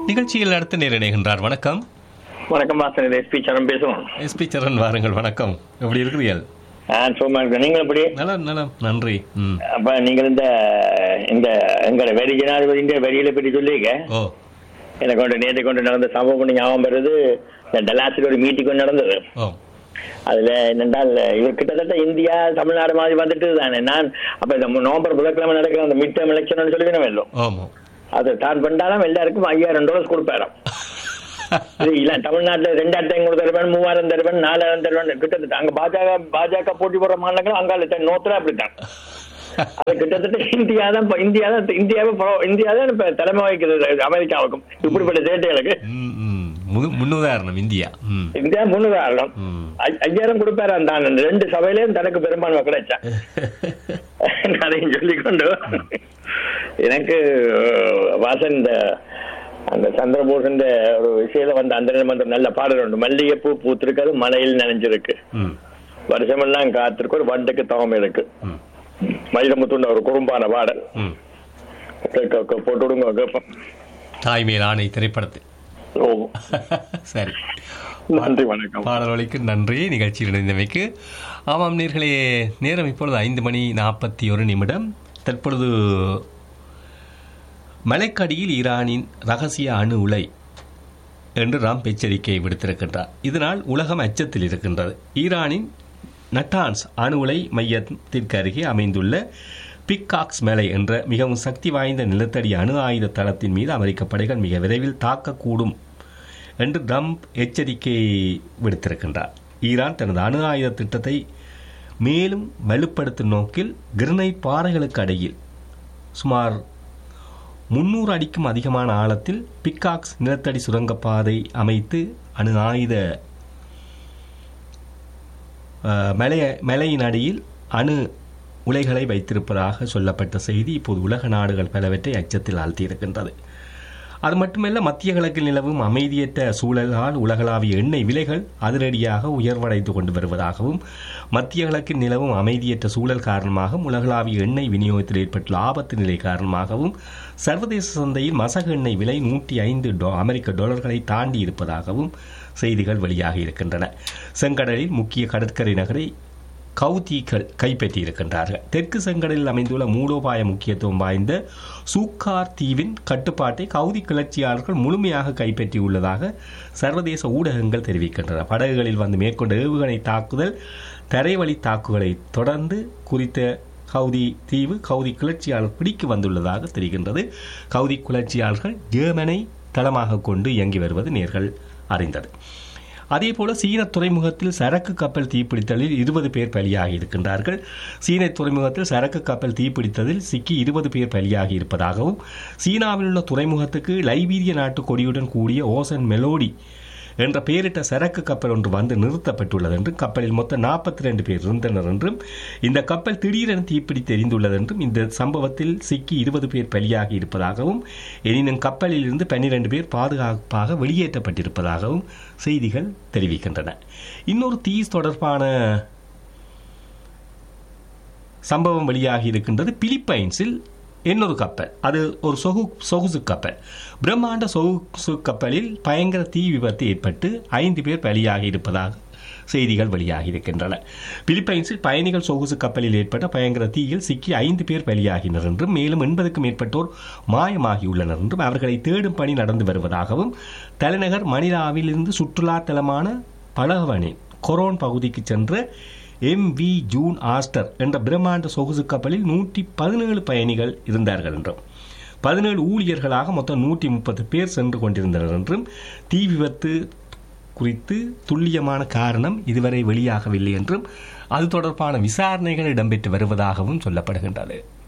நிகழ்ச்சியில் அடுத்து நேரிடுகின்றார் வணக்கம் வணக்கம் வாசன் இது எஸ்பி சரண் பேசுவோம் எஸ்பி சரண் வாருங்கள் வணக்கம் எப்படி இருக்கிறீர்கள் ஆ சும்மா இருக்கேன் நீங்கள் எப்படி நலம் நலம் நன்றி ம் அப்ப நீங்கள் இந்த இந்த எங்களோட வெறி ஜனாதிபதியின் வெறியில பற்றி சொல்லிக்க ஓ எனக்கு கொண்டு நேற்று கொண்டு நடந்த சம்பவம் ஞாபகம் வருது இந்த டலாஸில் ஒரு மீட்டிங் கொண்டு நடந்தது ஓ அதுல என்னென்றால் இவர் கிட்டத்தட்ட இந்தியா தமிழ்நாடு மாதிரி வந்துட்டு தானே நான் அப்ப இந்த நவம்பர் புதன்கிழமை நடக்கிற அந்த மிட் டேர்ம் எலெக்ஷன் சொல்லி நம்ம இல்லை ஆமாம் அது தான் பண்ணாலும் எல்லாருக்கும் ஐயாயிரம் டாலர்ஸ் கொடுப்பாராம் இது இல்ல தமிழ்நாட்டுல ரெண்டாயிரத்தி ஐநூறு தருவன் மூவாயிரம் தருவன் நாலாயிரம் தருவன் கிட்டத்தட்ட அங்க பாஜக பாஜக போட்டி போடுற மாநிலங்கள் அங்கால நோத்துல அப்படித்தான் அது கிட்டத்தட்ட இந்தியா தான் இப்ப இந்தியா தான் இந்தியாவை pro- இந்தியா தான் இப்ப தலைமை வகிக்கிறது அமெரிக்காவுக்கும் இப்படிப்பட்ட சேட்டைகளுக்கு ம், ம். முன்- முன்னுதாரணம் இந்தியா ம் இந்தியா முன்னுதாரணம் ம். ஐ- ஐயாயிரம் கொடுப்பாரு அந்த ரெண்டு சபையிலேயும் தனக்கு பெரும்பான்மை கிடைச்சா அதையும் சொல்லிக்கொண்டு எனக்கு அஹ், வாசன் இந்த அந்த சந்திரபோஸ் ஒரு விஷயத்துல வந்து அந்த நேரம் வந்து நல்ல பாடல் உண்டு மல்லிகைப்பூ பூத்திருக்காது மலையில் நனைஞ்சிருக்கு ம் வருஷமெல்லாம் காத்திருக்கு ஒரு வண்டுக்கு தவம் இருக்கு ம் மயிலமுத்துண்ட ஒரு குறும்பான பாடல் ம் கேட்க- கே- போட்டு விடுங்க கேட்போம் தாய்மேல் ஆணை திரைப்படத்தில் ஓ சரி நன்றி வணக்கம் பாடல்களுக்கு நன்றி நிகழ்ச்சியில் இணைந்தமைக்கு ஆமாம் நேர்களே நேரம் இப்பொழுது ஐந்து மணி நாற்பத்தி ஒரு நிமிடம் தற்பொழுது மலைக்கடியில் ஈரானின் ரகசிய அணு உலை என்று ராம் எச்சரிக்கை விடுத்திருக்கின்றார் இதனால் உலகம் அச்சத்தில் இருக்கின்றது ஈரானின் நட்டான்ஸ் அணு உலை மையத்திற்கு அருகே அமைந்துள்ள பிக்காக்ஸ் மலை என்ற மிகவும் சக்தி வாய்ந்த நிலத்தடி அணு ஆயுத தளத்தின் மீது அமெரிக்க படைகள் மிக விரைவில் தாக்கக்கூடும் என்று ட்ரம்ப் எச்சரிக்கை விடுத்திருக்கின்றார் ஈரான் தனது அணு ஆயுத திட்டத்தை மேலும் வலுப்படுத்தும் நோக்கில் கிரனைட் பாறைகளுக்கு அடியில் சுமார் முன்னூறு அடிக்கும் அதிகமான ஆழத்தில் பிக்காக்ஸ் நிலத்தடி சுரங்கப்பாதை அமைத்து அணு ஆயுத அஹ், மலைய மலையின் அடியில் அணு உலைகளை வைத்திருப்பதாக சொல்லப்பட்ட செய்தி இப்போது உலக நாடுகள் பலவற்றை அச்சத்தில் ஆழ்த்தியிருக்கின்றது அது மட்டுமல்ல மத்திய கிழக்கில் நிலவும் அமைதியற்ற சூழலால் உலகளாவிய எண்ணெய் விலைகள் அதிரடியாக உயர்வடைந்து கொண்டு வருவதாகவும் மத்திய கிழக்கில் நிலவும் அமைதியற்ற சூழல் காரணமாகவும் உலகளாவிய எண்ணெய் விநியோகத்தில் ஏற்பட்டுள்ள ஆபத்து நிலை காரணமாகவும் சர்வதேச சந்தையில் மசகு எண்ணெய் விலை நூற்றி ஐந்து டொ- அமெரிக்க டாலர்களை தாண்டி இருப்பதாகவும் செய்திகள் வெளியாகி இருக்கின்றன செங்கடலில் முக்கிய கடற்கரை நகரை கவுதீக்கள் கைப்பற்றியிருக்கின்றார்கள் தெற்கு செங்கடலில் அமைந்துள்ள மூலோபாய முக்கியத்துவம் வாய்ந்த சூக்கார் தீவின் கட்டுப்பாட்டை கவுதி கிளர்ச்சியாளர்கள் முழுமையாக கைப்பற்றியுள்ளதாக சர்வதேச ஊடகங்கள் தெரிவிக்கின்றன படகுகளில் வந்து மேற்கொண்ட ஏவுகணை தாக்குதல் தரைவழி தாக்குதலை தொடர்ந்து குறித்த கவுதி தீவு கவுதி கிளர்ச்சியாளர் பிடிக்கு வந்துள்ளதாக தெரிகின்றது கவுதி கிளர்ச்சியாளர்கள் ஜெர்மனை தளமாக கொண்டு இயங்கி வருவது நேர்கள் அறிந்தது அதேபோல சீன துறைமுகத்தில் சரக்கு கப்பல் தீப்பிடித்தலில் இருபது பேர் பலியாகி இருக்கின்றார்கள் சீன துறைமுகத்தில் சரக்கு கப்பல் தீப்பிடித்ததில் சிக்கி இருபது பேர் பலியாகி இருப்பதாகவும் சீனாவில் உள்ள துறைமுகத்துக்கு லைபீரிய நாட்டு கொடியுடன் கூடிய ஓசன் மெலோடி என்ற பெயரிட்ட சரக்கு கப்பல் ஒன்று வந்து நிறுத்தப்பட்டுள்ளது என்றும் கப்பலில் மொத்தம் நாற்பத்தி ரெண்டு பேர் இருந்தனர் என்றும் இந்த கப்பல் திடீரென தீப்பிடி தெரிந்துள்ளது என்றும் இந்த சம்பவத்தில் சிக்கி இருபது பேர் பலியாகி இருப்பதாகவும் எனினும் கப்பலில் இருந்து பன்னிரண்டு பேர் பாதுகாப்பாக வெளியேற்றப்பட்டிருப்பதாகவும் செய்திகள் தெரிவிக்கின்றன இன்னொரு தீ தொடர்பான சம்பவம் வெளியாகி இருக்கின்றது பிலிப்பைன்ஸில் இன்னொரு கப்பல் அது ஒரு சொகு சொகுசு கப்பல் பிரம்மாண்ட சொகுசு கப்பலில் பயங்கர தீ விபத்து ஏற்பட்டு ஐந்து பேர் பலியாகி இருப்பதாக செய்திகள் வெளியாகி இருக்கின்றன பிலிப்பைன்ஸில் பயணிகள் சொகுசு கப்பலில் ஏற்பட்ட பயங்கர தீயில் சிக்கி ஐந்து பேர் பலியாகினர் என்றும் மேலும் எண்பதுக்கும் மேற்பட்டோர் மாயமாகியுள்ளனர் என்றும் அவர்களை தேடும் பணி நடந்து வருவதாகவும் தலைநகர் மணிலாவில் இருந்து சுற்றுலா தலமான பலகவனின் கொரோன் பகுதிக்கு சென்ற எம் வி ஜூன் ஆஸ்டர் என்ற பிரம்மாண்ட சொகுசு கப்பலில் நூற்றி பதினேழு பயணிகள் இருந்தார்கள் என்றும் பதினேழு ஊழியர்களாக மொத்தம் நூற்றி முப்பது பேர் சென்று கொண்டிருந்தனர் என்றும் தீ விபத்து குறித்து துல்லியமான காரணம் இதுவரை வெளியாகவில்லை என்றும் அது தொடர்பான விசாரணைகள் இடம்பெற்று வருவதாகவும் சொல்லப்படுகின்றது